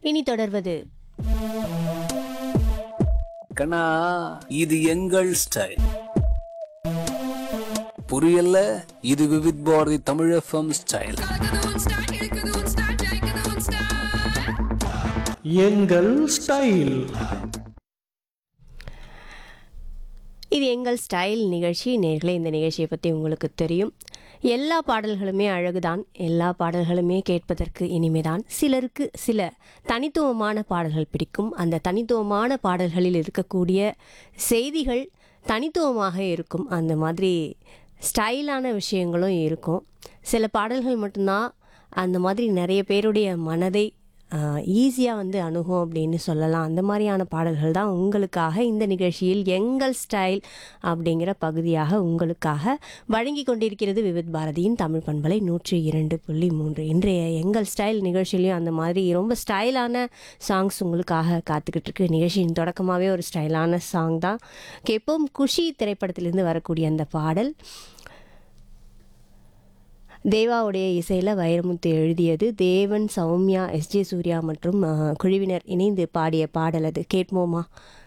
இனி தொடர்வது கண்ணா இது எங்கள் ஸ்டைல் புரியல இது விவித் பாரதி தமிழ் எஃப்எம் ஸ்டைல் எங்கள் ஸ்டைல் இது எங்கள் ஸ்டைல் நிகழ்ச்சி நேர்களே இந்த நிகழ்ச்சியை பற்றி உங்களுக்கு தெரியும் எல்லா பாடல்களுமே அழகுதான் எல்லா பாடல்களுமே கேட்பதற்கு இனிமைதான் சிலருக்கு சில தனித்துவமான பாடல்கள் பிடிக்கும் அந்த தனித்துவமான பாடல்களில் இருக்கக்கூடிய செய்திகள் தனித்துவமாக இருக்கும் அந்த மாதிரி ஸ்டைலான விஷயங்களும் இருக்கும் சில பாடல்கள் மட்டும்தான் அந்த மாதிரி நிறைய பேருடைய மனதை ஈஸியாக வந்து அணுகும் அப்படின்னு சொல்லலாம் அந்த மாதிரியான பாடல்கள் தான் உங்களுக்காக இந்த நிகழ்ச்சியில் எங்கள் ஸ்டைல் அப்படிங்கிற பகுதியாக உங்களுக்காக வழங்கி கொண்டிருக்கிறது விவித் பாரதியின் தமிழ் பண்பலை நூற்றி இரண்டு புள்ளி மூன்று இன்றைய எங்கள் ஸ்டைல் நிகழ்ச்சியிலையும் அந்த மாதிரி ரொம்ப ஸ்டைலான சாங்ஸ் உங்களுக்காக காத்துக்கிட்டு இருக்கு நிகழ்ச்சியின் தொடக்கமாகவே ஒரு ஸ்டைலான சாங் தான் கேட்போம் குஷி திரைப்படத்திலிருந்து வரக்கூடிய அந்த பாடல் தேவாவுடைய இசையில் வைரமுத்து எழுதியது தேவன் சௌமியா எஸ்ஜே சூர்யா மற்றும் அஹ், குழுவினர் இணைந்து பாடிய பாடல் அது கேட்போமா